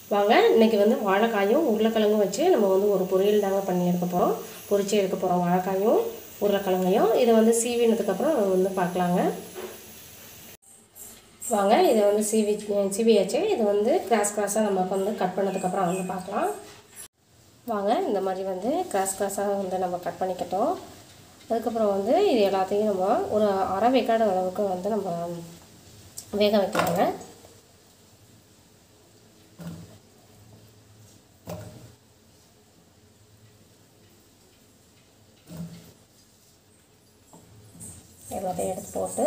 வாங்க இன்றைக்கி வந்து வாழைக்காயும் உருளைக்கிழங்கும் வச்சு நம்ம வந்து ஒரு பொரியல் தாங்க பண்ணி எடுக்க போகிறோம் பொரிச்சு எடுக்க போகிறோம் வாழைக்காயும் உருளைக்கிழங்கையும் இதை வந்து சீவினதுக்கப்புறம் நம்ம வந்து பார்க்கலாங்க வாங்க இதை வந்து சீவி சீவியாச்சு இது வந்து கிராஸ் கிராஸாக நம்ம வந்து கட் பண்ணதுக்கப்புறம் வந்து பார்க்கலாம் வாங்க இந்த மாதிரி வந்து கிராஸ் கிராஸாக வந்து நம்ம கட் பண்ணிக்கிட்டோம் அதுக்கப்புறம் வந்து இது எல்லாத்தையும் நம்ம ஒரு அரை வேக்காடு அளவுக்கு வந்து நம்ம வேக வைக்கலாங்க எல்லாத்தையும் எடுத்து போட்டு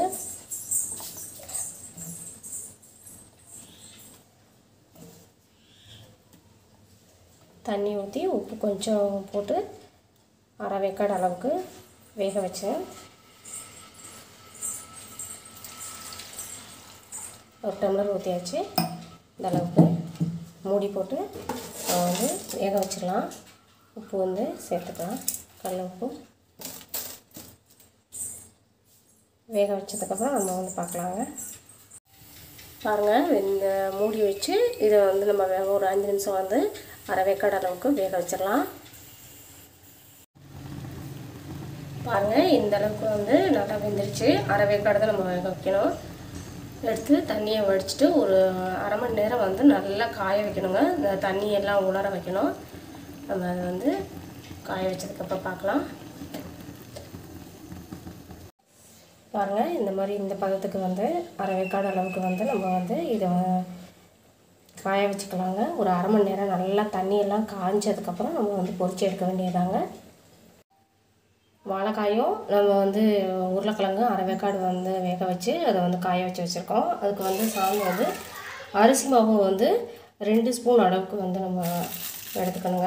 தண்ணி ஊற்றி உப்பு கொஞ்சம் போட்டு அரை வேக்காடு அளவுக்கு வேக வச்சேன் ஒரு டம்ளர் ஊற்றியாச்சு இந்த அளவுக்கு மூடி போட்டு நம்ம வந்து வேக வச்சிடலாம் உப்பு வந்து சேர்த்துக்கலாம் கடல உப்பு வேக வச்சதுக்கப்புறம் நம்ம வந்து பார்க்கலாங்க பாருங்கள் இந்த மூடி வச்சு இதை வந்து நம்ம வே- ஒரு அஞ்சு நிமிஷம் வந்து அரை வேக்காடு அளவுக்கு வேக வச்சிடலாம் பாருங்கள் இந்த அளவுக்கு வந்து நல்லா வெந்துருச்சு அரை வேக்காடு தான் நம்ம வேக வைக்கணும் எடுத்து தண்ணியை வடிச்சிட்டு ஒரு அரை மணி நேரம் வந்து நல்லா காய வைக்கணுங்க இந்த தண்ணி எல்லாம் உலர வைக்கணும் நம்ம அதை வந்து காய வச்சதுக்கப்புறம் பார்க்கலாம் பாருங்கள் இந்த மாதிரி இந்த பதத்துக்கு வந்து அரை வேக்காடு அளவுக்கு வந்து நம்ம வந்து இதை காய வச்சுக்கலாங்க ஒரு அரை மணி நேரம் நல்லா தண்ணியெல்லாம் காய்ஞ்சதுக்கப்புறம் நம்ம வந்து பொரிச்சு எடுக்க வேண்டியதாங்க வாழைக்காயும் நம்ம வந்து உருளைக்கிழங்கு அரை வேக்காடு வந்து வேக வச்சு அதை வந்து காய வச்சு வச்சுருக்கோம் அதுக்கு வந்து சாதம் வந்து அரிசி மாவு வந்து ரெண்டு ஸ்பூன் அளவுக்கு வந்து நம்ம எடுத்துக்கணுங்க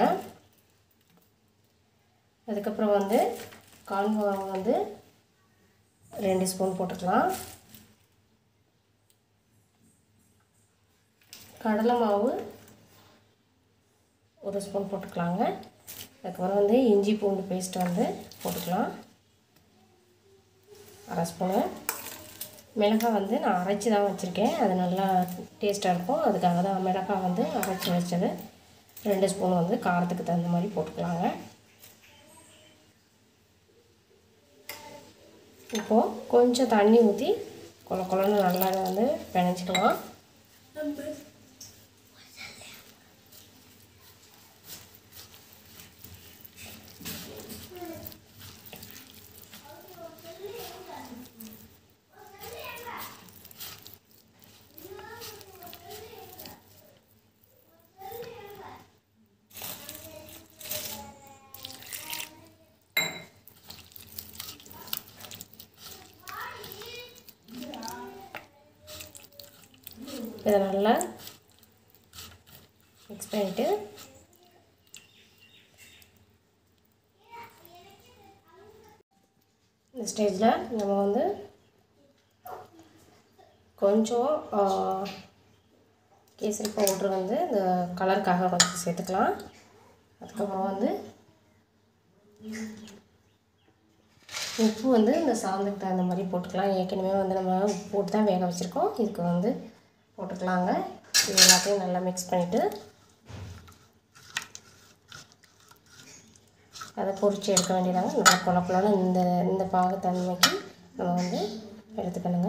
அதுக்கப்புறம் வந்து கால் மாவு வந்து ரெண்டு ஸ்பூன் போட்டுக்கலாம் கடலை மாவு ஒரு ஸ்பூன் போட்டுக்கலாங்க அதுக்கப்புறம் வந்து இஞ்சி பூண்டு பேஸ்ட் வந்து போட்டுக்கலாம் அரை ஸ்பூனு மிளகாய் வந்து நான் அரைச்சி தான் வச்சுருக்கேன் அது நல்லா டேஸ்ட்டாக இருக்கும் அதுக்காக தான் மிளகாய் வந்து அரைச்சி வச்சது ரெண்டு ஸ்பூன் வந்து காரத்துக்கு தகுந்த மாதிரி போட்டுக்கலாங்க இப்போது கொஞ்சம் தண்ணி ஊற்றி கொல கொலன்னு நல்லா வந்து பிணைஞ்சிக்கலாம் இதை நல்லா மிக்ஸ் பண்ணிவிட்டு இந்த ஸ்டேஜில் நம்ம வந்து கொஞ்சம் ஆ, கேசரி பவுட்ரு வந்து இந்த கலருக்காக கொஞ்சம் சேர்த்துக்கலாம் அதுக்கப்புறம் வந்து உப்பு வந்து இந்த சாதத்துக்கு தகுந்த மாதிரி போட்டுக்கலாம் ஏற்கனவே வந்து நம்ம உப்பு போட்டு தான் வேக வச்சுருக்கோம் இதுக்கு வந்து போட்டுக்கலாங்க இது எல்லாத்தையும் நல்லா மிக்ஸ் பண்ணிவிட்டு அதை பொரிச்சு எடுக்க வேண்டியதாங்க நல்லா கொல கொலன்னு இந்த இந்த பாகுத்தன்மைக்கு நம்ம வந்து எடுத்துக்கணுங்க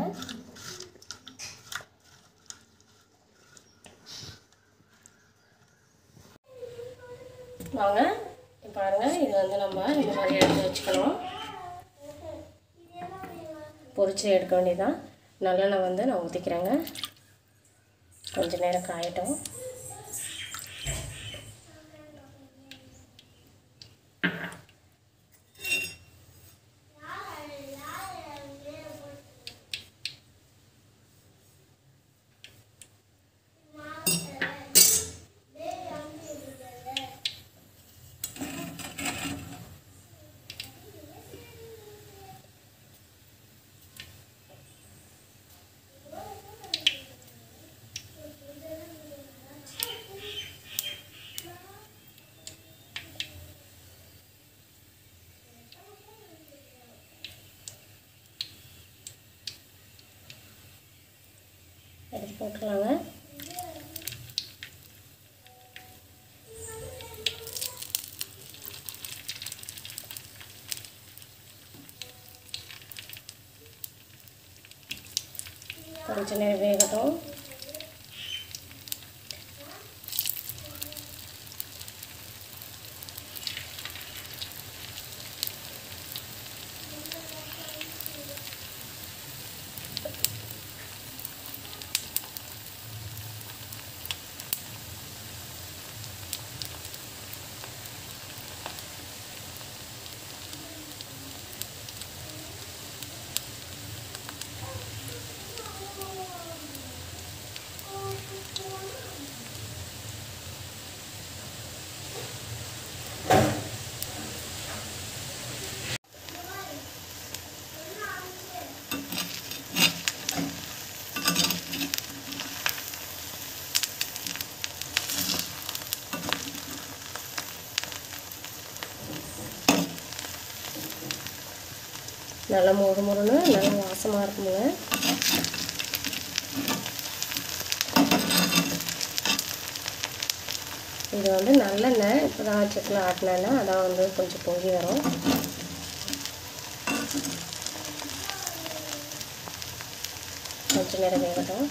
வாங்க இப்ப பாருங்க இது வந்து நம்ம இந்த மாதிரி எடுத்து வச்சுக்கணும் பொரிச்சு எடுக்க வேண்டியதான் நல்லெண்ணெய் வந்து நான் ஊற்றிக்கிறேங்க கொஞ்ச நேரம் காயட்டும் எடுத்து போட்டுக்கலாங்க கொஞ்சம் நேரம் வேகட்டும் நல்லா மொறு மொறுன்னு நல்லா வாசமாக இருக்குங்க இது வந்து நல்லெண்ணெய் இப்போ தான் செக்கில் ஆட்டினேன்னா அதான் வந்து கொஞ்சம் பொங்கி வரும் கொஞ்சம் நேரம் வேகட்டும்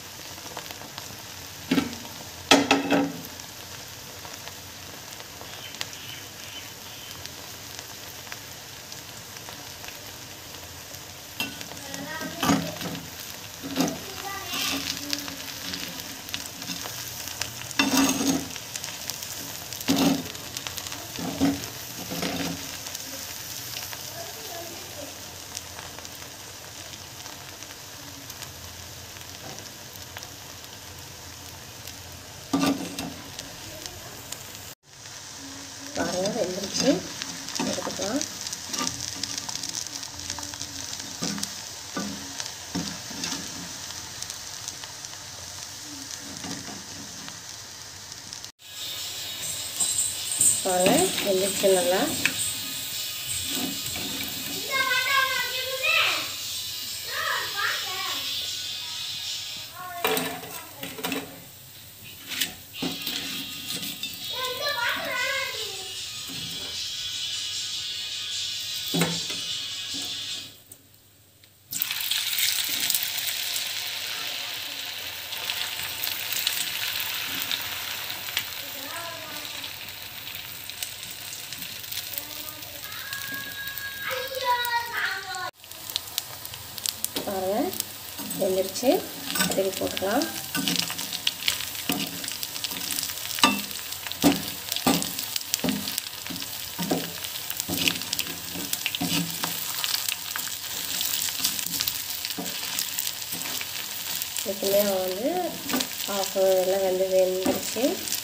பாருங்கள் வெந்துருச்சு எடுத்துக்கலாம் பாருங்கள் வெந்துருச்சு நல்லா பாருங்கள் வெந்துருச்சு திருப்பி போட்டுக்கலாம் இதுக்குமே வந்து ஆஃப் எல்லாம் வந்து வெந்துருச்சு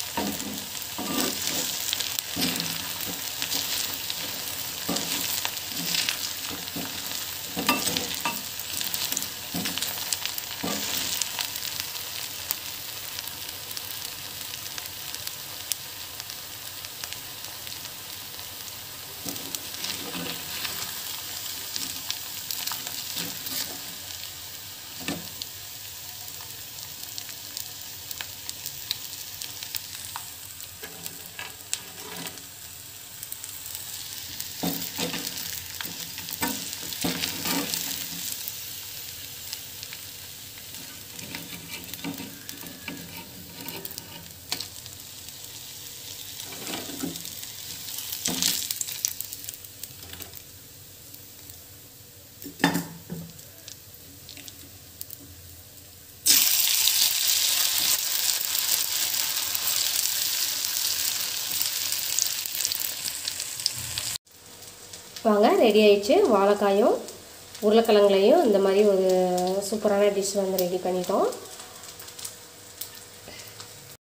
வாங்க ரெடி ஆயிடுச்சு வாழைக்காயும் உருளைக்கிழங்குலையும் இந்த மாதிரி ஒரு சூப்பரான டிஷ் வந்து ரெடி பண்ணிட்டோம்